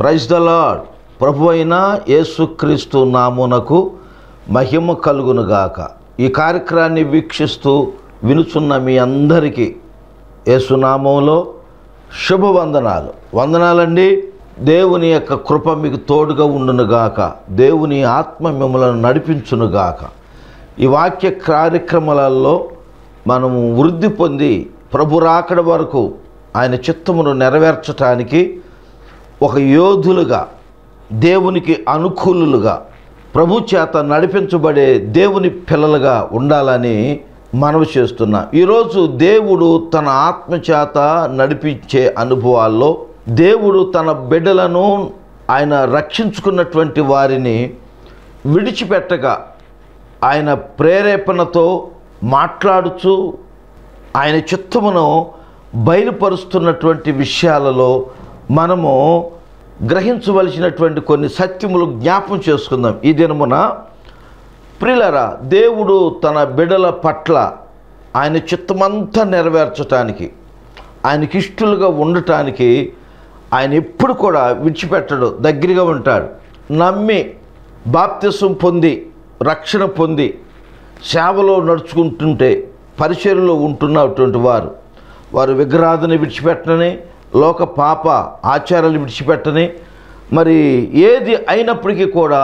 praise the lord ప్రభు అయిన యేసుక్రీస్తు నామునకు మహిమ కలుగునుగాక ఈ కార్యక్రమాన్ని వీక్షిస్తూ వినుచున్న మీ అందరికీ యేసునామంలో శుభవందనాలు వందనాలండి దేవుని యొక్క కృప మీకు తోడుగా ఉండునుగాక దేవుని ఆత్మ మిమ్మల్ని నడిపించునుగాక ఈ వాక్య కార్యక్రమాలలో మనము వృద్ధి పొంది ప్రభు రాకడ వరకు ఆయన చిత్తమును నెరవేర్చటానికి ఒక యోధులుగా దేవునికి అనుకూలులుగా ప్రభు చేత నడిపించబడే దేవుని పిల్లలుగా ఉండాలని మనవి చేస్తున్నా ఈరోజు దేవుడు తన ఆత్మ చేత నడిపించే అనుభవాల్లో దేవుడు తన బిడ్డలను ఆయన రక్షించుకున్నటువంటి వారిని విడిచిపెట్టగా ఆయన ప్రేరేపణతో మాట్లాడుచు ఆయన చిత్తమును బయలుపరుస్తున్నటువంటి విషయాలలో మనము గ్రహించవలసినటువంటి కొన్ని సత్యములు జ్ఞాపం చేసుకుందాం ఈ దినమున ప్రిలరా దేవుడు తన బిడల పట్ల ఆయన చిత్తమంతా నెరవేర్చటానికి ఆయనకి ఇష్టలుగా ఉండటానికి ఆయన ఎప్పుడు కూడా విడిచిపెట్టడు దగ్గరగా ఉంటాడు నమ్మి బాప్తిసం పొంది రక్షణ పొంది సేవలో నడుచుకుంటుంటే పరిచర్లో ఉంటున్నటువంటి వారు వారు విగ్రహాదని విడిచిపెట్టని లోక పాప ఆచారాలు విడిచిపెట్టని మరి ఏది అయినప్పటికీ కూడా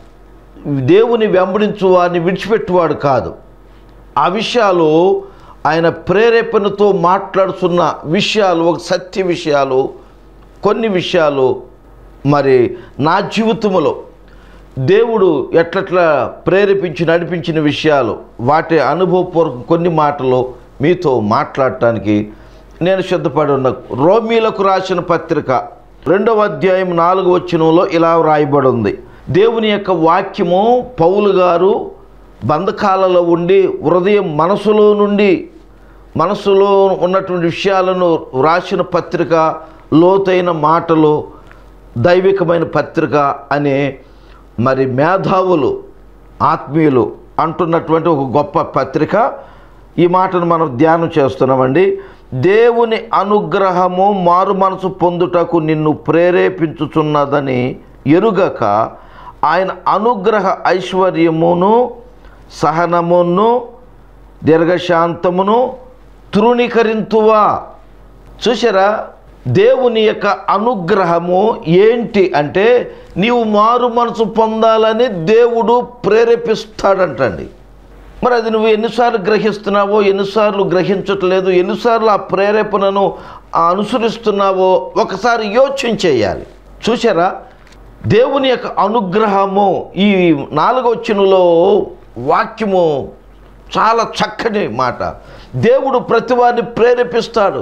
దేవుని వెంబడించు వారిని విడిచిపెట్టువాడు కాదు ఆ విషయాలు ఆయన ప్రేరేపణతో మాట్లాడుతున్న విషయాలు ఒక సత్య విషయాలు కొన్ని విషయాలు మరి నా జీవితంలో దేవుడు ఎట్లట్లా ప్రేరేపించి నడిపించిన విషయాలు వాటి అనుభవపూర్వక కొన్ని మాటలు మీతో మాట్లాడటానికి నేను సిద్ధపడి ఉన్న రోమీలకు రాసిన పత్రిక రెండవ అధ్యాయం నాలుగు వచనంలో ఇలా వ్రాయబడి ఉంది దేవుని యొక్క వాక్యము పౌలు గారు బంధకాలలో ఉండి హృదయం మనసులో నుండి మనసులో ఉన్నటువంటి విషయాలను వ్రాసిన పత్రిక లోతైన మాటలు దైవికమైన పత్రిక అనే మరి మేధావులు ఆత్మీయులు అంటున్నటువంటి ఒక గొప్ప పత్రిక ఈ మాటను మనం ధ్యానం చేస్తున్నామండి దేవుని అనుగ్రహము మారు మనసు పొందుటకు నిన్ను ప్రేరేపించుచున్నదని ఎరుగక ఆయన అనుగ్రహ ఐశ్వర్యమును సహనమును దీర్ఘశాంతమును తృణీకరింతువా చూసారా దేవుని యొక్క అనుగ్రహము ఏంటి అంటే నీవు మారు మనసు పొందాలని దేవుడు ప్రేరేపిస్తాడంటండి మరి అది నువ్వు ఎన్నిసార్లు గ్రహిస్తున్నావో ఎన్నిసార్లు గ్రహించట్లేదు ఎన్నిసార్లు ఆ ప్రేరేపణను అనుసరిస్తున్నావో ఒకసారి యోచన చేయాలి చూసారా దేవుని యొక్క అనుగ్రహము ఈ నాలుగవచనంలో వాక్యము చాలా చక్కని మాట దేవుడు ప్రతి వారిని ప్రేరేపిస్తాడు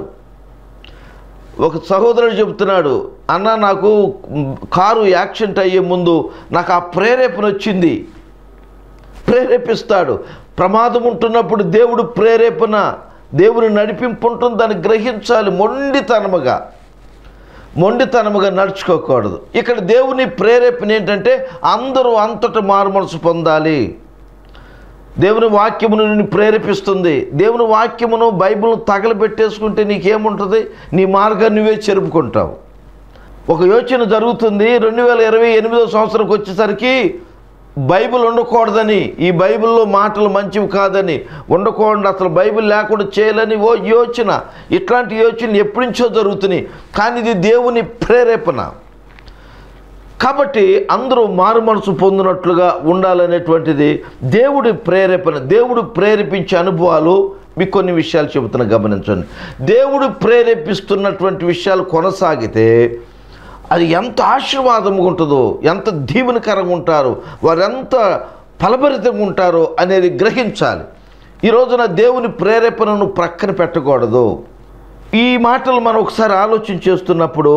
ఒక సహోదరుడు చెబుతున్నాడు అన్న నాకు కారు యాక్సిడెంట్ అయ్యే ముందు నాకు ఆ ప్రేరేపణ వచ్చింది ప్రేరేపిస్తాడు ప్రమాదం ఉంటున్నప్పుడు దేవుడు ప్రేరేపణ దేవుని నడిపింపు ఉంటుంది దాన్ని గ్రహించాలి మొండితనముగా మొండితనముగా నడుచుకోకూడదు ఇక్కడ దేవుని ప్రేరేపణ ఏంటంటే అందరూ అంతటా మారు మనసు పొందాలి దేవుని వాక్యమును నిన్ను ప్రేరేపిస్తుంది దేవుని వాక్యమును బైబిల్ను తగలబెట్టేసుకుంటే నీకేముంటుంది నీ మార్గాన్ని నువ్వే చెరుపుకుంటావు ఒక యోచన జరుగుతుంది రెండు వేల ఇరవై ఎనిమిదో సంవత్సరంకి వచ్చేసరికి బైబిల్ ఉండకూడదని ఈ బైబిల్లో మాటలు మంచివి కాదని ఉండకూడదు అసలు బైబిల్ లేకుండా చేయాలని ఓ యోచన ఇట్లాంటి యోచనలు ఎప్పటి నుంచో జరుగుతున్నాయి కానీ ఇది దేవుని ప్రేరేపణ కాబట్టి అందరూ మారు మనసు పొందినట్లుగా ఉండాలనేటువంటిది దేవుడి ప్రేరేపణ దేవుడు ప్రేరేపించే అనుభవాలు మీకు కొన్ని విషయాలు చెబుతున్నా గమనించండి దేవుడు ప్రేరేపిస్తున్నటువంటి విషయాలు కొనసాగితే అది ఎంత ఆశీర్వాదంగా ఉంటుందో ఎంత దీవెనకరంగా ఉంటారో వారు ఎంత ఫలభరితంగా ఉంటారో అనేది గ్రహించాలి ఈ రోజున దేవుని ప్రేరేపణను ప్రక్కన పెట్టకూడదు ఈ మాటలు మనం ఒకసారి ఆలోచన చేస్తున్నప్పుడు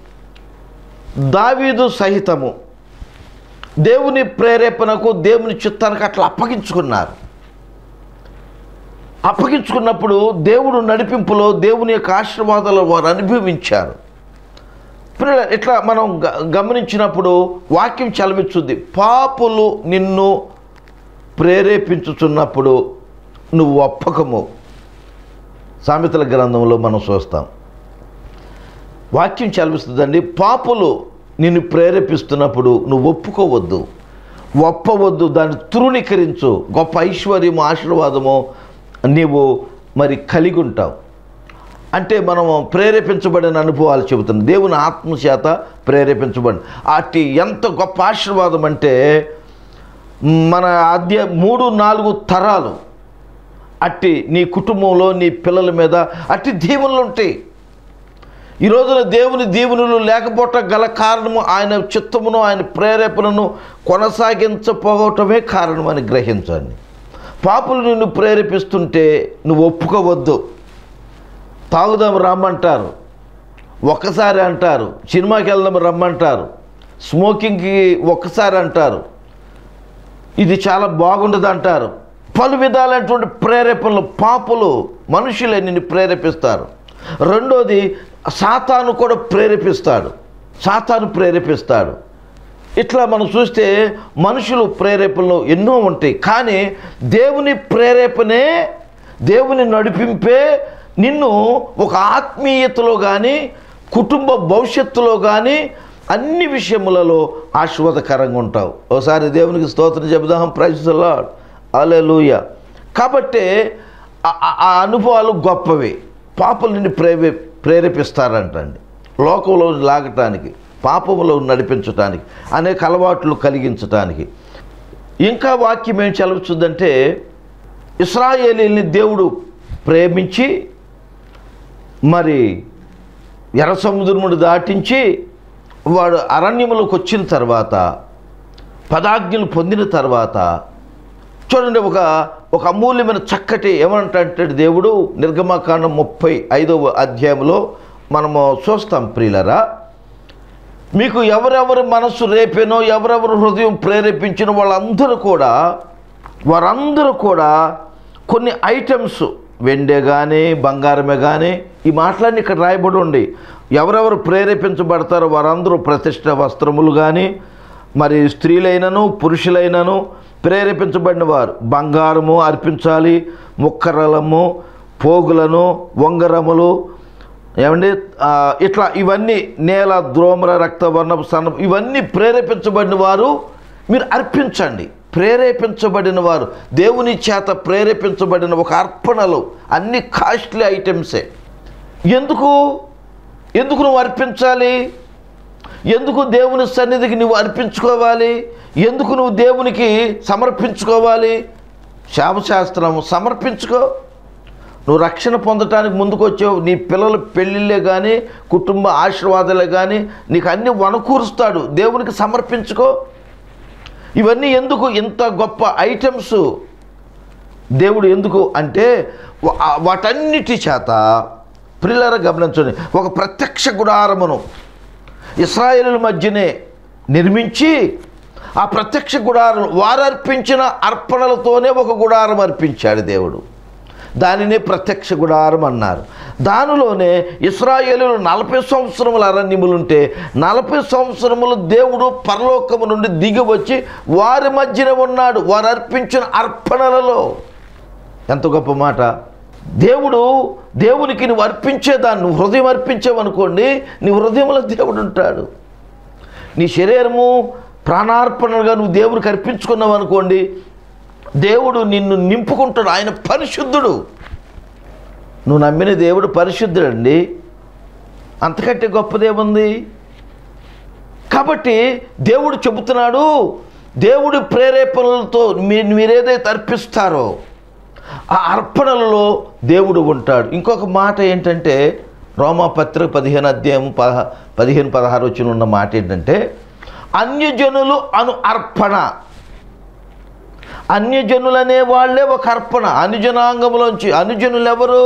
దావీదు సహితము దేవుని ప్రేరేపణకు దేవుని చిత్తానికి అట్లా అప్పగించుకున్నారు అప్పగించుకున్నప్పుడు దేవుడు నడిపింపులో దేవుని యొక్క ఆశీర్వాదాలు వారు అనుభవించారు పిల్లల ఇట్లా మనం గ- గమనించినప్పుడు వాక్యం చలవిచ్చుద్ది పాపులు నిన్ను ప్రేరేపించుచున్నప్పుడు నువ్వు ఒప్పకము సామెతల గ్రంథంలో మనం చూస్తాం వాక్యం చదివిస్తుందండి పాపులు నిన్ను ప్రేరేపిస్తున్నప్పుడు నువ్వు ఒప్పుకోవద్దు ఒప్పవద్దు దాన్ని తృణీకరించు గొప్ప ఐశ్వర్యము ఆశీర్వాదము నీవు మరి కలిగి ఉంటావు అంటే మనం ప్రేరేపించబడిన అనుభవాలు చెబుతున్నాం దేవుని ఆత్మచేత ప్రేరేపించబడి అట్టి ఎంత గొప్ప ఆశీర్వాదం అంటే మన అధ్య మూడు నాలుగు తరాలు అట్టి నీ కుటుంబంలో నీ పిల్లల మీద అట్టి దీవెనలు ఉంటాయి ఈ రోజున దేవుని దీవెనలు లేకపోవటం గల కారణము ఆయన చిత్తమును ఆయన ప్రేరేపణను కొనసాగించపోవటమే కారణమని గ్రహించండి పాపులు నిన్ను ప్రేరేపిస్తుంటే నువ్వు ఒప్పుకోవద్దు తాగుదాం రమ్మంటారు ఒక్కసారి అంటారు సినిమాకి వెళ్దాం రమ్మంటారు స్మోకింగ్కి ఒక్కసారి అంటారు ఇది చాలా బాగుండదు అంటారు పలు విధాలైనటువంటి ప్రేరేపణలు పాపులు మనుషులే నిన్ను ప్రేరేపిస్తారు రెండోది సాతాను కూడా ప్రేరేపిస్తాడు సాతాను ప్రేరేపిస్తాడు ఇట్లా మనం చూస్తే మనుషులు ప్రేరేపణలు ఎన్నో ఉంటాయి కానీ దేవుని ప్రేరేపణే దేవుని నడిపింపే నిన్ను ఒక ఆత్మీయతలో కానీ కుటుంబ భవిష్యత్తులో కానీ అన్ని విషయములలో ఆశీర్వాదకరంగా ఉంటావు ఒకసారి దేవునికి స్తోత్రం చెబుదాం ప్రైజ్లా అలెలుయ కాబట్టి ఆ- ఆ- ఆ అనుభవాలు గొప్పవి పాపలు నిన్ను ప్రేరే ప్రేరేపిస్తారంటండి లోకంలో లాగటానికి పాపంలో నడిపించటానికి అనేక అలవాట్లు కలిగించటానికి ఇంకా వాక్యం ఏం చదువుతుందంటే ఇస్రాయేలీని దేవుడు ప్రేమించి మరి ఎర్ర సముద్రమును దాటించి వాడు అరణ్యములోకి వచ్చిన తర్వాత పదాజ్ఞలు పొందిన తర్వాత చూడండి ఒక ఒక అమూల్యమైన చక్కటి ఏమంటే దేవుడు నిర్గమకాండం ముప్పై ఐదవ అధ్యాయంలో మనము చూస్తాం ప్రియులరా మీకు ఎవరెవరు మనస్సు రేపేనో ఎవరెవరు హృదయం ప్రేరేపించిన వాళ్ళందరూ కూడా వారందరూ కూడా కొన్ని ఐటమ్స్ వెండే కానీ బంగారమే కానీ ఈ మాటలన్నీ ఇక్కడ రాయబడి ఉండి ఎవరెవరు ప్రేరేపించబడతారో వారందరూ ప్రతిష్ట వస్త్రములు కానీ మరి స్త్రీలైనను పురుషులైనను ప్రేరేపించబడిన వారు బంగారము అర్పించాలి ముక్కరలము పోగులను వంగరములు ఏమండి ఆ, ఇట్లా ఇవన్నీ నేల ద్రోమర రక్తవర్ణపు సన్నం ఇవన్నీ ప్రేరేపించబడిన వారు మీరు అర్పించండి ప్రేరేపించబడిన వారు దేవుని చేత ప్రేరేపించబడిన ఒక అర్పణలు అన్ని కాస్ట్లీ ఐటమ్సే ఎందుకు ఎందుకు నువ్వు అర్పించాలి ఎందుకు దేవుని సన్నిధికి నువ్వు అర్పించుకోవాలి ఎందుకు నువ్వు దేవునికి సమర్పించుకోవాలి శాపశాస్త్రం సమర్పించుకో నువ్వు రక్షణ పొందటానికి ముందుకు వచ్చావు నీ పిల్లల పెళ్ళిళ్ళే కానీ కుటుంబ ఆశీర్వాదాలే కానీ నీకు అన్ని వనకూరుస్తాడు దేవునికి సమర్పించుకో ఇవన్నీ ఎందుకు ఇంత గొప్ప ఐటమ్స్ దేవుడు ఎందుకు అంటే వా- ఆ వాటన్నిటి చేత ప్రిల్లర గమనించండి ఒక ప్రత్యక్ష గుడారమును ఇస్రాయేలుల మధ్యనే నిర్మించి ఆ ప్రత్యక్ష గుడారం వారు అర్పించిన అర్పణలతోనే ఒక గుడారం అర్పించాడు దేవుడు దానినే ప్రత్యక్ష గుడారం అన్నారు దానిలోనే ఇస్రాయేలులు నలభై సంవత్సరముల అరణ్యములుంటే నలభై సంవత్సరములు దేవుడు పరలోకము నుండి దిగి వచ్చి వారి మధ్యన ఉన్నాడు వారు అర్పించిన అర్పణలలో ఎంత గొప్ప మాట దేవుడు దేవునికి నువ్వు అర్పించేదాన్ని నువ్వు హృదయం అర్పించావనుకోండి నీ హృదయంలో దేవుడు ఉంటాడు నీ శరీరము ప్రాణార్పణగా నువ్వు దేవునికి అర్పించుకున్నావు అనుకోండి దేవుడు నిన్ను నింపుకుంటాడు ఆయన పరిశుద్ధుడు నువ్వు నమ్మిన దేవుడు పరిశుద్ధుడండి అంతకంటే గొప్పదేముంది కాబట్టి దేవుడు చెబుతున్నాడు దేవుడి ప్రేరేపణలతో మీరు మీరేదైతే అర్పిస్తారో ఆ అర్పణలలో దేవుడు ఉంటాడు ఇంకొక మాట ఏంటంటే రోమాపత్రిక పదిహేను అధ్యాయం పదహ పదిహేను పదహారు వచ్చిన ఉన్న మాట ఏంటంటే అన్యజనులు అను అర్పణ అన్యజనులనే వాళ్ళే ఒక అర్పణ అనుజనాంగంలోంచి అనుజనులు ఎవరు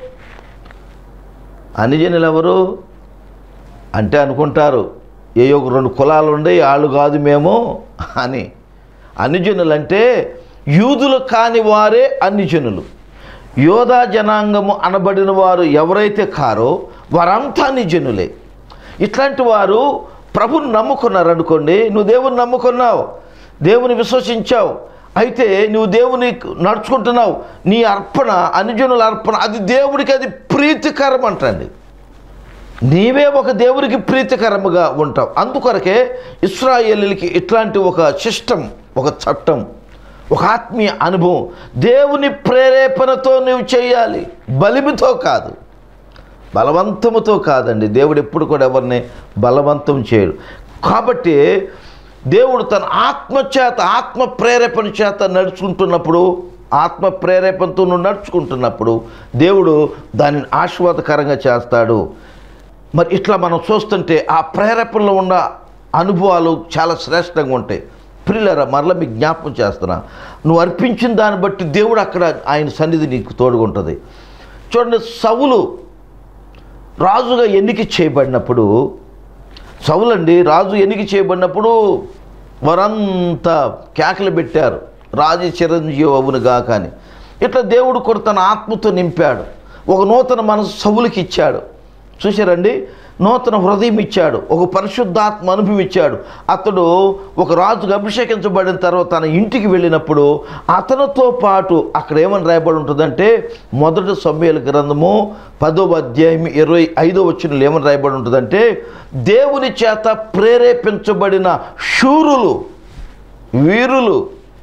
అనుజనులు ఎవరు అంటే అనుకుంటారు ఏ ఒక రెండు కులాలు ఉండే వాళ్ళు కాదు మేము అని అనుజనులు అంటే యూదులు కాని వారే అన్యజనులు యోధా జనాంగము అనబడిన వారు ఎవరైతే కారో వారంతా నిజనులే ఇట్లాంటి వారు ప్రభుని నమ్ముకున్నారు అనుకోండి నువ్వు దేవుని నమ్ముకున్నావు దేవుని విశ్వసించావు అయితే నువ్వు దేవుని నడుచుకుంటున్నావు నీ అర్పణ అనుజనుల అర్పణ అది దేవుడికి అది ప్రీతికరం అంటండి నీవే ఒక దేవునికి ప్రీతికరముగా ఉంటావు అందుకొరకే ఇస్రాయేలీలకి ఇట్లాంటి ఒక సిస్టమ్ ఒక చట్టం ఒక ఆత్మీయ అనుభవం దేవుని ప్రేరేపణతో నువ్వు చేయాలి బలిమితో కాదు బలవంతముతో కాదండి దేవుడు ఎప్పుడు కూడా ఎవరిని బలవంతం చేయడు కాబట్టి దేవుడు తన ఆత్మ చేత ఆత్మ ప్రేరేపణ చేత నడుచుకుంటున్నప్పుడు ఆత్మ ప్రేరేపణతో నువ్వు నడుచుకుంటున్నప్పుడు దేవుడు దానిని ఆశీర్వాదకరంగా చేస్తాడు మరి ఇట్లా మనం చూస్తుంటే ఆ ప్రేరేపణలో ఉన్న అనుభవాలు చాలా శ్రేష్టంగా ఉంటాయి ప్రియులరా మరలా మీకు జ్ఞాపకం చేస్తున్నా నువ్వు అర్పించిన దాన్ని బట్టి దేవుడు అక్కడ ఆయన సన్నిధి నీకు తోడుగా ఉంటుంది చూడండి సవులు రాజుగా ఎన్నిక చేయబడినప్పుడు సవులండి రాజు ఎన్నిక చేయబడినప్పుడు వారంతా కేకలు పెట్టారు రాజు చిరంజీవి అవునుగా కానీ ఇట్లా దేవుడు కూడా తన ఆత్మతో నింపాడు ఒక నూతన మనసు సవులకి ఇచ్చాడు చూశారండి నూతన హృదయం ఇచ్చాడు ఒక పరిశుద్ధాత్మ అనుభవం ఇచ్చాడు అతడు ఒక రాజుకు అభిషేకించబడిన తర్వాత తన ఇంటికి వెళ్ళినప్పుడు అతనితో పాటు అక్కడ ఏమని రాయబడి ఉంటుందంటే మొదటి సమయాల గ్రంథము పదో అధ్యాయం ఇరవై ఐదో వచ్చిన ఏమని రాయబడి ఉంటుందంటే దేవుని చేత ప్రేరేపించబడిన శూరులు వీరులు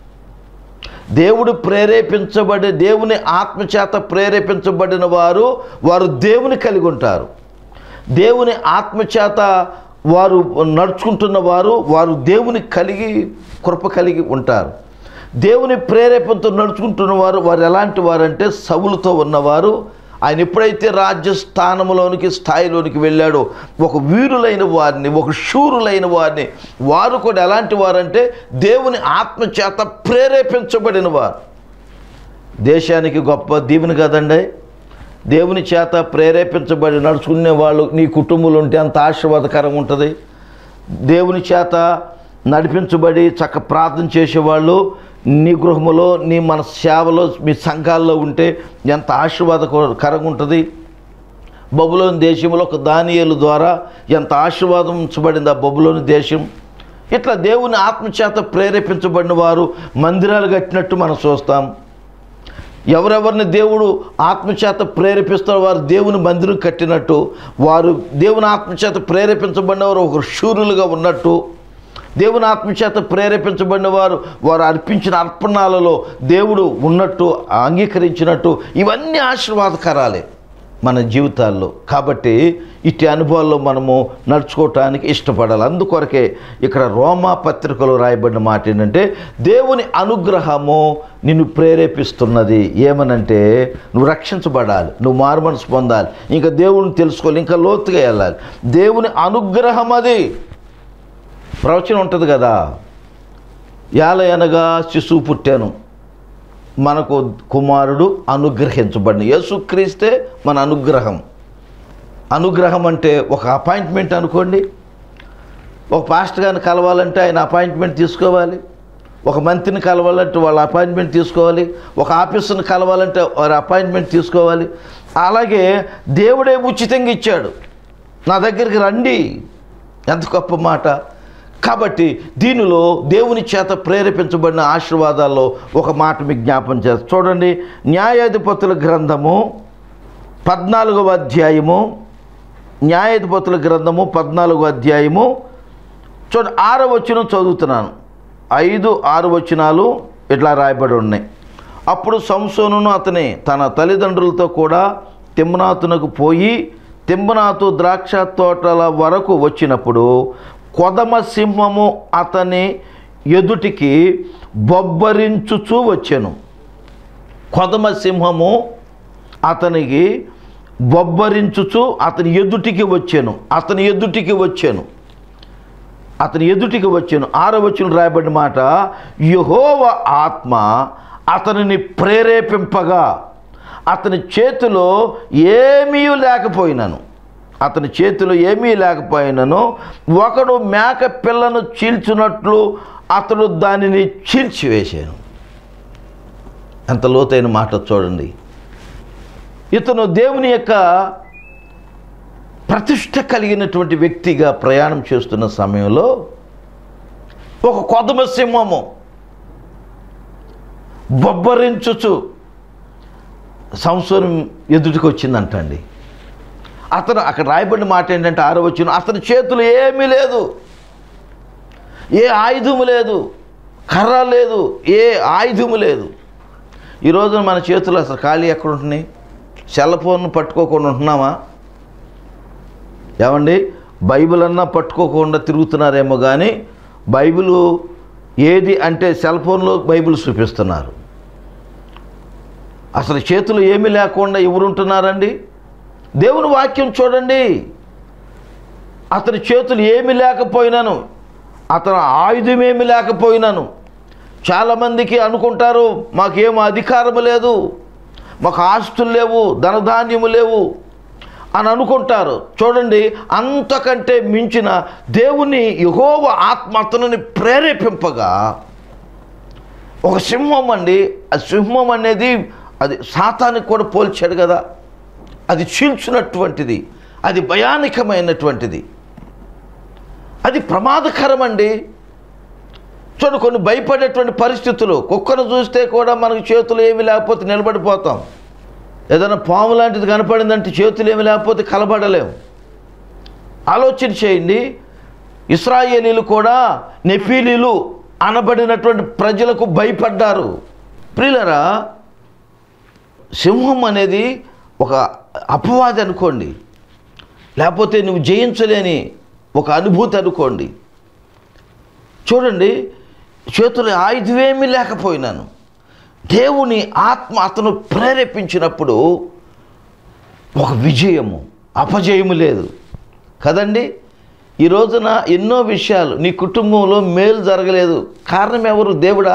దేవుడు ప్రేరేపించబడి దేవుని ఆత్మచేత ప్రేరేపించబడిన వారు వారు దేవుని కలిగి ఉంటారు దేవుని ఆత్మచేత వారు నడుచుకుంటున్న వారు వారు దేవుని కలిగి కృప కలిగి ఉంటారు దేవుని ప్రేరేపణతో నడుచుకుంటున్న వారు వారు ఎలాంటి వారంటే సవులతో ఉన్నవారు ఆయన ఎప్పుడైతే రాజ్య స్థానంలోనికి స్థాయిలోనికి వెళ్ళాడో ఒక వీరులైన వారిని ఒక శూరులైన వారిని వారు కూడా ఎలాంటి వారంటే దేవుని ఆత్మచేత ప్రేరేపించబడిన వారు దేశానికి గొప్ప దీవెన కదండి దేవుని చేత ప్రేరేపించబడి నడుచుకునే వాళ్ళు నీ కుటుంబంలో ఉంటే అంత ఆశీర్వాదకరంగా ఉంటుంది దేవుని చేత నడిపించబడి చక్క ప్రార్థన చేసేవాళ్ళు నీ గృహములో నీ మన సేవలో మీ సంఘాల్లో ఉంటే ఎంత ఆశీర్వాదకరంగా ఉంటుంది బబులోని దేశంలో ఒక దానియేలు ద్వారా ఎంత ఆశీర్వాదం ఉంచబడింది ఆ బబులోని దేశం ఇట్లా దేవుని ఆత్మచేత ప్రేరేపించబడిన వారు మందిరాలు కట్టినట్టు మనం చూస్తాం ఎవరెవరిని దేవుడు ఆత్మచేత ప్రేరేపిస్తారో వారు దేవుని మందిరం కట్టినట్టు వారు దేవుని ఆత్మచేత ప్రేరేపించబడిన వారు ఒక శూరులుగా ఉన్నట్టు దేవుని ఆత్మచేత ప్రేరేపించబడిన వారు వారు అర్పించిన అర్పణాలలో దేవుడు ఉన్నట్టు అంగీకరించినట్టు ఇవన్నీ ఆశీర్వాదకరాలే మన జీవితాల్లో కాబట్టి ఇట్టి అనుభవాల్లో మనము నడుచుకోవటానికి ఇష్టపడాలి అందుకొరకే ఇక్కడ రోమా పత్రికలో రాయబడిన మాట ఏంటంటే దేవుని అనుగ్రహము నిన్ను ప్రేరేపిస్తున్నది ఏమనంటే నువ్వు రక్షించబడాలి నువ్వు మారుమనసు పొందాలి ఇంకా దేవుని తెలుసుకోవాలి ఇంకా లోతుగా వెళ్ళాలి దేవుని అనుగ్రహం అది ప్రవచనం ఉంటుంది కదా యాల అనగా శిశువు పుట్టాను మనకు కుమారుడు అనుగ్రహించబడిన యేసుక్రీస్తే మన అనుగ్రహం అనుగ్రహం అంటే ఒక అపాయింట్మెంట్ అనుకోండి ఒక పాస్టర్ గారిని కలవాలంటే ఆయన అపాయింట్మెంట్ తీసుకోవాలి ఒక మంత్రిని కలవాలంటే వాళ్ళ అపాయింట్మెంట్ తీసుకోవాలి ఒక ఆఫీసర్ని కలవాలంటే వారి అపాయింట్మెంట్ తీసుకోవాలి అలాగే దేవుడే ఉచితంగా ఇచ్చాడు నా దగ్గరికి రండి ఎంత గొప్ప మాట కాబట్టి దీనిలో దేవుని చేత ప్రేరేపించబడిన ఆశీర్వాదాల్లో ఒక మాట మీకు జ్ఞాపం చేస్తా చూడండి న్యాయాధిపతుల గ్రంథము పద్నాలుగవ అధ్యాయము న్యాయాధిపతుల గ్రంథము పద్నాలుగో అధ్యాయము చూడండి ఆరో వచనం చదువుతున్నాను ఐదు ఆరు వచనాలు ఇట్లా రాయబడి ఉన్నాయి అప్పుడు సంసోనును అతని తన తల్లిదండ్రులతో కూడా తిమ్మనాతునకు పోయి తిమ్మనాతు ద్రాక్ష తోటల వరకు వచ్చినప్పుడు కొదమ సింహము అతని ఎదుటికి బొబ్బరించుచూ వచ్చాను కొదమ సింహము అతనికి బొబ్బరించుచు అతని ఎదుటికి వచ్చాను అతని ఎదుటికి వచ్చాను అతని ఎదుటికి వచ్చాను ఆరో వచ్చిన రాయబడిన మాట యహోవ ఆత్మ అతనిని ప్రేరేపింపగా అతని చేతిలో ఏమీ లేకపోయినాను అతని చేతిలో ఏమీ లేకపోయినను ఒకడు మేక పిల్లను చీల్చినట్లు అతడు దానిని చీల్చివేశాను ఎంత లోతైన మాట చూడండి ఇతను దేవుని యొక్క ప్రతిష్ట కలిగినటువంటి వ్యక్తిగా ప్రయాణం చేస్తున్న సమయంలో ఒక కొదమ సింహము బొబ్బరించుచు సంవత్సరం ఎదుటికి వచ్చిందంటండి అతను అక్కడ రాయబడిన మాట ఏంటంటే ఆరో వచ్చిన అతని చేతులు ఏమీ లేదు ఏ ఆయుధము లేదు కర్ర లేదు ఏ ఆయుధము లేదు ఈ రోజున మన చేతులు అసలు ఖాళీ ఎక్కడ ఉంటున్నాయి సెల్ ఫోన్ పట్టుకోకుండా ఉంటున్నామా ఏమండి బైబిల్ అన్నా పట్టుకోకుండా తిరుగుతున్నారేమో కానీ బైబిల్ ఏది అంటే సెల్ ఫోన్లో బైబిల్ చూపిస్తున్నారు అసలు చేతులు ఏమీ లేకుండా ఎవరుంటున్నారండి దేవుని వాక్యం చూడండి అతని చేతులు ఏమి లేకపోయినాను అతను ఆయుధం ఏమి లేకపోయినాను చాలామందికి అనుకుంటారు మాకేం అధికారం లేదు మాకు ఆస్తులు లేవు ధనధాన్యము లేవు అని అనుకుంటారు చూడండి అంతకంటే మించిన దేవుని యహోవ ఆత్మ అతనిని ప్రేరేపింపగా ఒక సింహం అండి ఆ సింహం అనేది అది సాతానికి కూడా పోల్చాడు కదా అది చీల్చినటువంటిది అది భయానకమైనటువంటిది అది ప్రమాదకరం అండి చూడు కొన్ని భయపడేటువంటి పరిస్థితులు కుక్కను చూస్తే కూడా మనకు చేతులు ఏమి లేకపోతే నిలబడిపోతాం ఏదైనా పాము లాంటిది కనపడిందంటే చేతులు ఏమి లేకపోతే కలబడలేము ఆలోచన చేయండి ఇస్రాయేలీలు కూడా నెఫీలీలు అనబడినటువంటి ప్రజలకు భయపడ్డారు ప్రియులరా సింహం అనేది ఒక అపవాది అనుకోండి లేకపోతే నువ్వు జయించలేని ఒక అనుభూతి అనుకోండి చూడండి చేతులు ఆయుధమేమీ లేకపోయినాను దేవుని ఆత్మ అతను ప్రేరేపించినప్పుడు ఒక విజయము అపజయము లేదు కదండి ఈ రోజున ఎన్నో విషయాలు నీ కుటుంబంలో మేలు జరగలేదు కారణం ఎవరు దేవుడా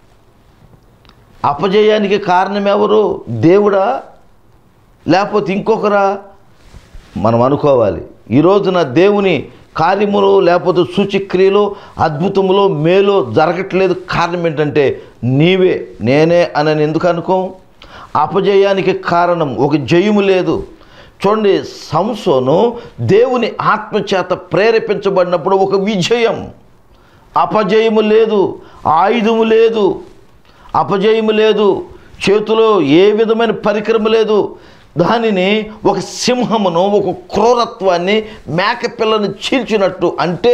అపజయానికి కారణం ఎవరు దేవుడా లేకపోతే ఇంకొకరా మనం అనుకోవాలి ఈ రోజున దేవుని కార్యములు లేకపోతే సూచక్రియలు అద్భుతములు మేలు జరగట్లేదు కారణం ఏంటంటే నీవే నేనే అని ఎందుకు అనుకో అపజయానికి కారణం ఒక జయము లేదు చూడండి సంసోను దేవుని ఆత్మచేత ప్రేరేపించబడినప్పుడు ఒక విజయం అపజయము లేదు ఆయుధము లేదు అపజయము లేదు చేతిలో ఏ విధమైన పరికరము లేదు దానిని ఒక సింహమును ఒక క్రూరత్వాన్ని మేకపిల్లను చీల్చినట్టు అంటే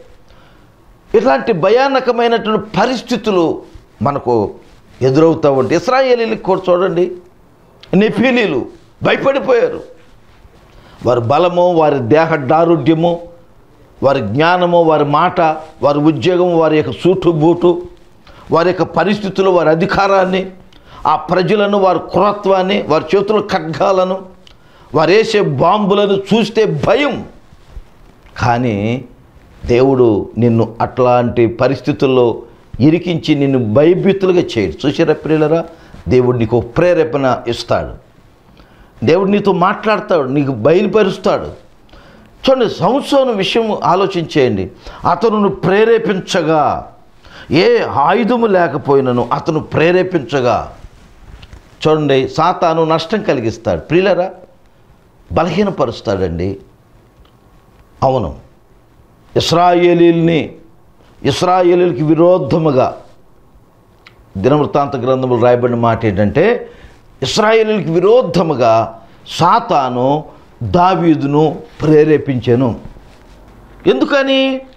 ఇట్లాంటి భయానకమైనటువంటి పరిస్థితులు మనకు ఎదురవుతూ ఉంటాయి ఇస్రాయేలీలకు కూడా చూడండి నెఫీలీలు భయపడిపోయారు వారి బలము వారి దేహ దారుఢ్యము వారి జ్ఞానము వారి మాట వారి ఉద్యోగము వారి యొక్క సూటు బూటు వారి యొక్క పరిస్థితులు వారి అధికారాన్ని ఆ ప్రజలను వారి క్రూరత్వాన్ని వారి చేతుల ఖడ్గాలను వారు వేసే బాంబులను చూస్తే భయం కానీ దేవుడు నిన్ను అట్లాంటి పరిస్థితుల్లో ఇరికించి నిన్ను భయభీతులుగా చేయడు చూసారా ప్రియులరా దేవుడు నీకు ఒక ప్రేరేపణ ఇస్తాడు దేవుడు నీతో మాట్లాడతాడు నీకు బయలుపరుస్తాడు చూడండి సంవత్సరం విషయం ఆలోచించేయండి అతను ప్రేరేపించగా ఏ ఆయుధము లేకపోయినను అతను ప్రేరేపించగా చూడండి సాతాను నష్టం కలిగిస్తాడు ప్రియులరా బలహీనపరుస్తాడండి అవును ఇస్రాయేలీల్ని ఇస్రాయేలీలకి విరోధముగా దినవృత్తాంత గ్రంథములు రాయబడిన మాట ఏంటంటే ఇస్రాయేలీలకి విరోధముగా సాతాను దావీదును ప్రేరేపించాను ఎందుకని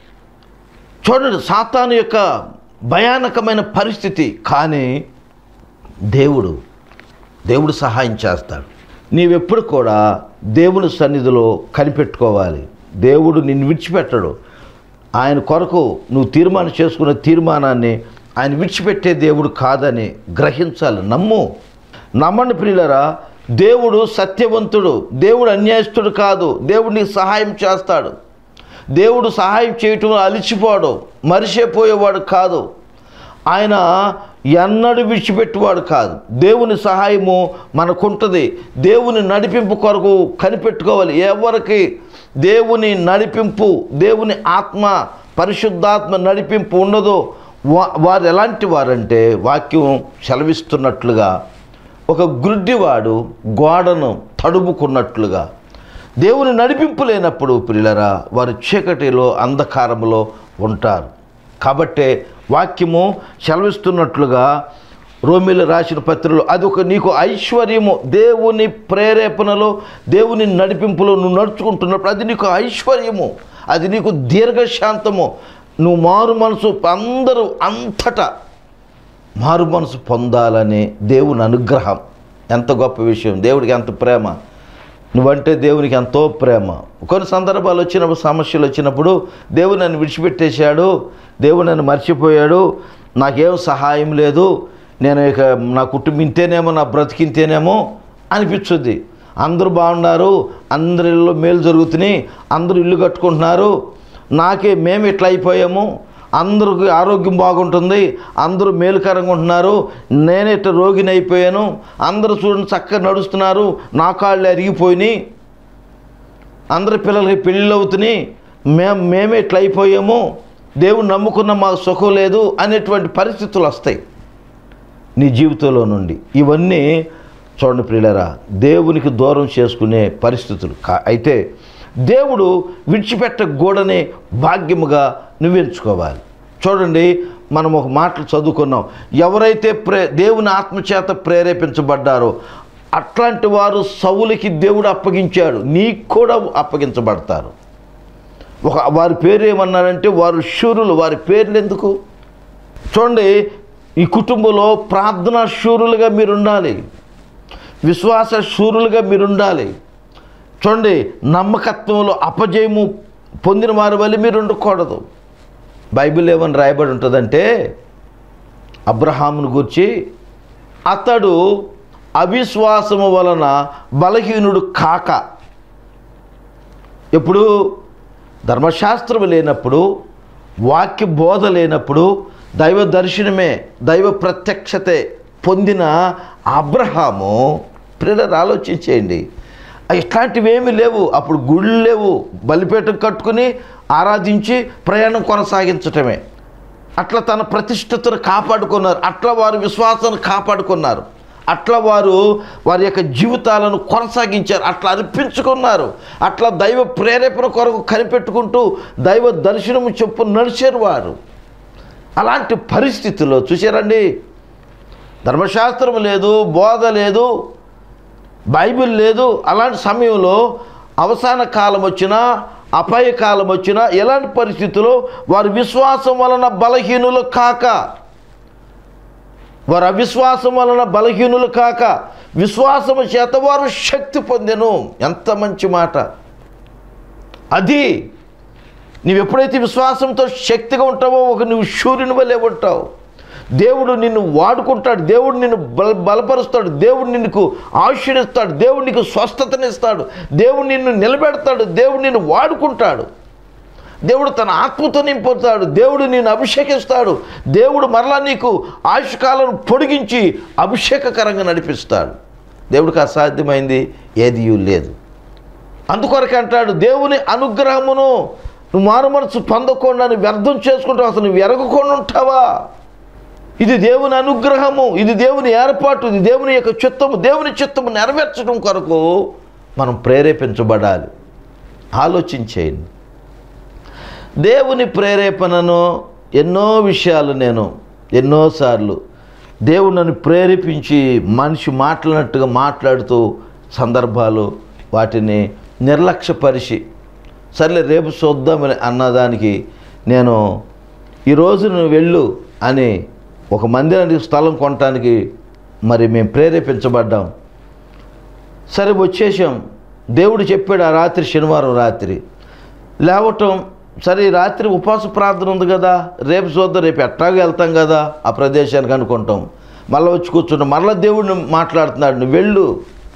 చూడండి సాతాను యొక్క భయానకమైన పరిస్థితి కానీ దేవుడు దేవుడు సహాయం చేస్తాడు నీవెప్పుడు కూడా దేవుని సన్నిధిలో కనిపెట్టుకోవాలి దేవుడు నిన్ను విడిచిపెట్టడు ఆయన కొరకు నువ్వు తీర్మానం చేసుకున్న తీర్మానాన్ని ఆయన విడిచిపెట్టే దేవుడు కాదని గ్రహించాలి నమ్ము నమ్మండి ప్రియులరా దేవుడు సత్యవంతుడు దేవుడు అన్యాయస్తుడు కాదు దేవుడు నీకు సహాయం చేస్తాడు దేవుడు సహాయం చేయటం అలిచిపోడు మరిచిపోయేవాడు కాదు ఆయన ఎన్నడూ విడిచిపెట్టేవాడు కాదు దేవుని సహాయము మనకుంటుంది దేవుని నడిపింపు కొరకు కనిపెట్టుకోవాలి ఎవరికి దేవుని నడిపింపు దేవుని ఆత్మ పరిశుద్ధాత్మ నడిపింపు ఉండదో వా వారు ఎలాంటి వారంటే వాక్యం సెలవిస్తున్నట్లుగా ఒక గుడ్డివాడు గోడను తడుముకున్నట్లుగా దేవుని నడిపింపు లేనప్పుడు ప్రియులరా వారు చీకటిలో అంధకారములో ఉంటారు కాబట్టే వాక్యము సెలవిస్తున్నట్లుగా రోమిలు రాసిన పత్రికలో అది ఒక నీకు ఐశ్వర్యము దేవుని ప్రేరేపణలో దేవుని నడిపింపులో నువ్వు నడుచుకుంటున్నప్పుడు అది నీకు ఐశ్వర్యము అది నీకు దీర్ఘశాంతము నువ్వు మారు మనసు అందరూ అంతటా మారు మనసు పొందాలనే దేవుని అనుగ్రహం ఎంత గొప్ప విషయం దేవుడికి ఎంత ప్రేమ నువ్వంటే దేవునికి ఎంతో ప్రేమ కొన్ని సందర్భాలు వచ్చినప్పుడు సమస్యలు వచ్చినప్పుడు దేవుడు నన్ను విడిచిపెట్టేశాడు దేవుడు నన్ను మర్చిపోయాడు నాకేం సహాయం లేదు నేను ఇక నా కుటుంబం ఇంతేనేమో నా బ్రతికింతేనేమో అనిపించుద్ది అందరూ బాగున్నారు అందరి ఇళ్ళు మేలు జరుగుతున్నాయి అందరూ ఇల్లు కట్టుకుంటున్నారు నాకే మేము ఇట్లా అయిపోయాము అందరికి ఆరోగ్యం బాగుంటుంది అందరూ మేలుకరంగా ఉంటున్నారు నేను ఇట్లా రోగిని అయిపోయాను అందరూ చూడండి చక్కగా నడుస్తున్నారు నా కాళ్ళు అరిగిపోయినాయి అందరి పిల్లలకి పెళ్ళిళ్ళు అవుతున్నాయి మేము మేమే ఇట్లా అయిపోయాము దేవుడు నమ్ముకున్న మాకు సుఖం లేదు అనేటువంటి పరిస్థితులు వస్తాయి నీ జీవితంలో నుండి ఇవన్నీ చూడండి ప్రియులరా దేవునికి దూరం చేసుకునే పరిస్థితులు కా అయితే దేవుడు విడిచిపెట్ట గోడనే భాగ్యముగా నువ్వు ఎంచుకోవాలి చూడండి మనం ఒక మాటలు చదువుకున్నాం ఎవరైతే ప్రే దేవుని ఆత్మచేత ప్రేరేపించబడ్డారో అట్లాంటి వారు సౌలకి దేవుడు అప్పగించాడు నీకు కూడా అప్పగించబడతారు ఒక వారి పేరు ఏమన్నారంటే వారు శూరులు వారి పేర్లు ఎందుకు చూడండి ఈ కుటుంబంలో ప్రార్థనా శూరులుగా మీరు ఉండాలి విశ్వాస శూరులుగా మీరు ఉండాలి చూడండి నమ్మకత్వంలో అపజయము పొందిన వారి వల్ల మీరు ఉండకూడదు బైబిల్ ఏమని రాయబడి ఉంటుందంటే అబ్రహామును గురించి అతడు అవిశ్వాసము వలన బలహీనుడు కాక ఎప్పుడు ధర్మశాస్త్రం లేనప్పుడు వాక్య బోధ లేనప్పుడు దైవ దర్శనమే దైవ ప్రత్యక్షతే పొందిన అబ్రహాము ప్రియులను ఆలోచించేయండి ఇట్లాంటివి ఏమీ లేవు అప్పుడు గుళ్ళు లేవు బలిపేట కట్టుకుని ఆరాధించి ప్రయాణం కొనసాగించటమే అట్లా తన ప్రతిష్టతను కాపాడుకున్నారు అట్లా వారు విశ్వాసాన్ని కాపాడుకున్నారు అట్లా వారు వారి యొక్క జీవితాలను కొనసాగించారు అట్లా అర్పించుకున్నారు అట్లా దైవ ప్రేరేపణ కొరకు కనిపెట్టుకుంటూ దైవ దర్శనము చెప్పు నడిచారు వారు అలాంటి పరిస్థితుల్లో చూసారండి ధర్మశాస్త్రం లేదు బోధ లేదు బైబిల్ లేదు అలాంటి సమయంలో అవసాన కాలం వచ్చినా అపాయ కాలం వచ్చినా ఎలాంటి పరిస్థితుల్లో వారి విశ్వాసం వలన బలహీనులు కాక వారు అవిశ్వాసం వలన బలహీనులు కాక విశ్వాసము చేత వారు శక్తి పొందెను ఎంత మంచి మాట అది నీవు ఎప్పుడైతే విశ్వాసంతో శక్తిగా ఉంటావో ఒక నువ్వు సూర్యుని వల్లే ఉంటావు దేవుడు నిన్ను వాడుకుంటాడు దేవుడు నిన్ను బల బలపరుస్తాడు దేవుడు నిన్నుకు ఆశీర్దిస్తాడు దేవుడు నీకు స్వస్థతనిస్తాడు దేవుడు నిన్ను నిలబెడతాడు దేవుడు నిన్ను వాడుకుంటాడు దేవుడు తన ఆత్మతో నింపుతాడు దేవుడు నిన్ను అభిషేకిస్తాడు దేవుడు మరలా నీకు ఆయుష్కాలను పొడిగించి అభిషేకకరంగా నడిపిస్తాడు దేవుడికి అసాధ్యమైంది ఏది లేదు అందుకొరకు అంటాడు దేవుని అనుగ్రహమును నువ్వు మారు మనసు పొందకుండా నువ్వు వ్యర్థం చేసుకుంటావు అసలు నువ్వు ఎరగకుండా ఉంటావా ఇది దేవుని అనుగ్రహము ఇది దేవుని ఏర్పాటు ఇది దేవుని యొక్క చిత్తము దేవుని చిత్తము నెరవేర్చడం కొరకు మనం ప్రేరేపించబడాలి ఆలోచించేయండి దేవుని ప్రేరేపణను ఎన్నో విషయాలు నేను ఎన్నోసార్లు దేవుడు నన్ను ప్రేరేపించి మనిషి మాట్లాడినట్టుగా మాట్లాడుతూ సందర్భాలు వాటిని నిర్లక్ష్యపరిచి సర్లే రేపు చూద్దామని అన్నదానికి నేను ఈరోజు నువ్వు వెళ్ళు అని ఒక మందిరానికి స్థలం కొనటానికి మరి మేము ప్రేరేపించబడ్డాం సరే వచ్చేసాం దేవుడు చెప్పాడు ఆ రాత్రి శనివారం రాత్రి లేవటం సరే ఈ రాత్రి ఉపవాస ప్రార్థన ఉంది కదా రేపు చూద్దాం రేపు ఎట్టాగా వెళ్తాం కదా ఆ ప్రదేశానికి అనుకుంటాం మళ్ళీ వచ్చి కూర్చుంటాం మళ్ళీ దేవుడిని మాట్లాడుతున్నాడు నువ్వు వెళ్ళు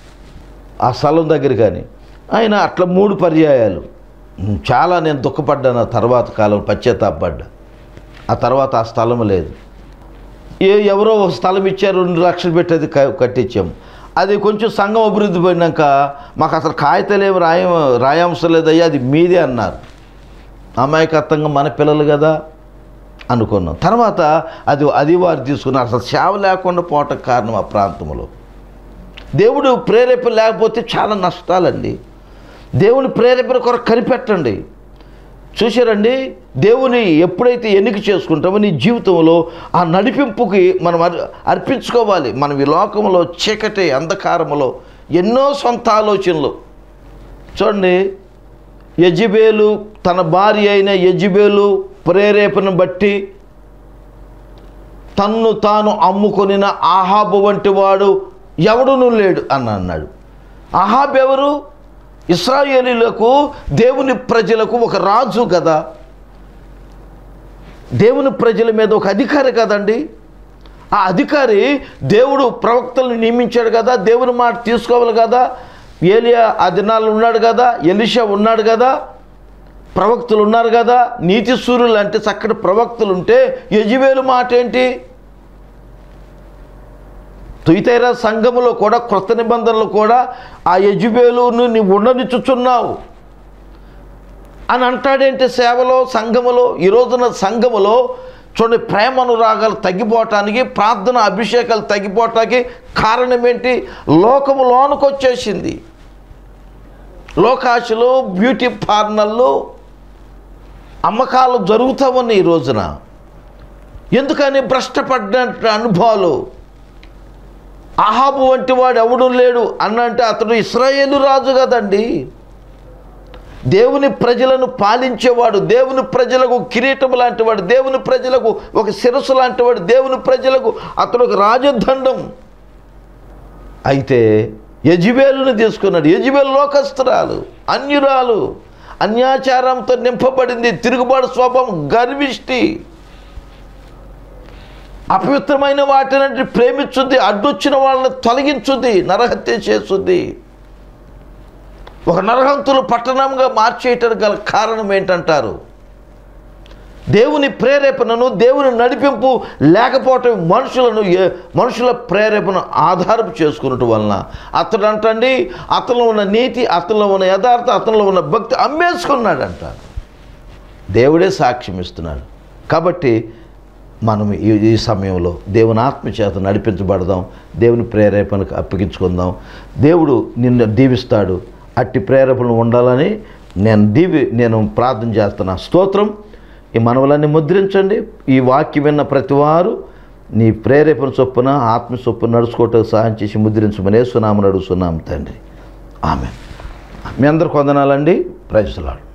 ఆ స్థలం దగ్గర కానీ ఆయన అట్లా మూడు పర్యాయాలు చాలా నేను దుఃఖపడ్డాను ఆ తర్వాత కాలం పశ్చాత్తాపడ్డా ఆ తర్వాత ఆ స్థలం లేదు ఏ ఎవరో ఒక స్థలం ఇచ్చారు రెండు లక్షలు పెట్టి అది క- కట్టించాం అది కొంచెం సంఘం అభివృద్ధి పోయినాక మాకు అసలు కాగితాలు ఏమి రాయ రాయాంశం లేదయ్యా అది మీదే అన్నారు అమాయకత్వంగా మన పిల్లలు కదా అనుకున్నాం తర్వాత అది అది వారు తీసుకున్నారు అసలు సేవ లేకుండా పోవటం కారణం ఆ ప్రాంతంలో దేవుడు ప్రేరేపణ లేకపోతే చాలా నష్టాలండి దేవుని ప్రేరేపణ కొరకు కనిపెట్టండి చూశారండి దేవుని ఎప్పుడైతే ఎన్నిక చేసుకుంటామో నీ జీవితంలో ఆ నడిపింపుకి మనం అర్- అర్పించుకోవాలి మనం ఈ లోకంలో చీకటి అంధకారములో ఎన్నో సొంత ఆలోచనలు చూడండి యజిబేలు తన భార్య అయిన యజిబేలు ప్రేరేపణ బట్టి తన్ను తాను అమ్ముకొనిన ఆహాబు వంటి వాడు ఎవడునూ లేడు అని అన్నాడు ఆహాబ్ ఎవరు ఇస్రాయేలీలకు దేవుని ప్రజలకు ఒక రాజు కదా దేవుని ప్రజల మీద ఒక అధికారి కదండి ఆ అధికారి దేవుడు ప్రవక్తలను నియమించాడు కదా దేవుని మాట తీసుకోవాలి కదా ఏలియా ఆ దినాల్లో ఉన్నాడు కదా ఎలిషా ఉన్నాడు కదా ప్రవక్తలు ఉన్నారు కదా నీతి సూర్యులు అంటే చక్కటి ప్రవక్తలు ఉంటే యజువేలు మాట ఏంటి తుయితైర సంఘములో కూడా క్రొత్త నిబంధనలు కూడా ఆ యజుబేలును నీవు ఉండనిచ్చుచున్నావు అని అంటాడేంటి సేవలో సంఘములో ఈ రోజున సంఘములో చూడండి ప్రేమ అనురాగాలు తగ్గిపోవటానికి ప్రార్థన అభిషేకాలు తగ్గిపోవటానికి కారణం ఏంటి లోకము లోనికి వచ్చేసింది లోకాశలు బ్యూటీ పార్లర్లు అమ్మకాలు జరుగుతూ ఉన్నాయి ఈ రోజున ఎందుకని భ్రష్టపడిన అనుభవాలు ఆహాబు వంటి వాడు ఎవడు లేడు అన్నంటే అతడు ఇస్రాయేలు రాజు కదండి దేవుని ప్రజలను పాలించేవాడు దేవుని ప్రజలకు కిరీటం లాంటివాడు దేవుని ప్రజలకు ఒక శిరస్సు లాంటివాడు దేవుని ప్రజలకు అతడు ఒక రాజదండం అయితే యజిబేలుని తీసుకున్నాడు యజిబేలు లోకస్తురాలు అన్యురాలు అన్యాచారంతో నింపబడింది తిరుగుబాటు స్వభావం గర్విష్టి అపవిత్రమైన వాటిని ప్రేమించుద్ది అడ్డొచ్చిన వాళ్ళని తొలగించుద్ది నరహత్య చేస్తుంది ఒక నరహంతులు పట్టణంగా మార్చేయటానికి గల కారణం ఏంటంటారు దేవుని ప్రేరేపణను దేవుని నడిపింపు లేకపోవటం మనుషులను ఏ- మనుషుల ప్రేరేపణ ఆధారపు చేసుకున్నట్టు వలన అతడు అంటండి అతనిలో ఉన్న నీతి అతనిలో ఉన్న యథార్థ అతనిలో ఉన్న భక్తి అమ్మేసుకున్నాడంట దేవుడే సాక్ష్యం ఇస్తున్నాడు కాబట్టి మనం ఈ ఈ సమయంలో దేవుని ఆత్మచేత నడిపించబడదాం దేవుని ప్రేరేపణకు అప్పగించుకుందాం దేవుడు నిన్ను దీవిస్తాడు అట్టి ప్రేరేపణలు ఉండాలని నేను దీవి నేను ప్రార్థన చేస్తున్నా స్తోత్రం ఈ మనవలన్నీ ముద్రించండి ఈ వాక్యం విన్న ప్రతివారు నీ ప్రేరేపణ చొప్పున ఆత్మ చొప్పున నడుచుకోవటం సహాయం చేసి ముద్రించమని సునామని అడుగుతున్నాం తండ్రి ఆమె మీ అందరికి వందనాలండి ప్రజలాడు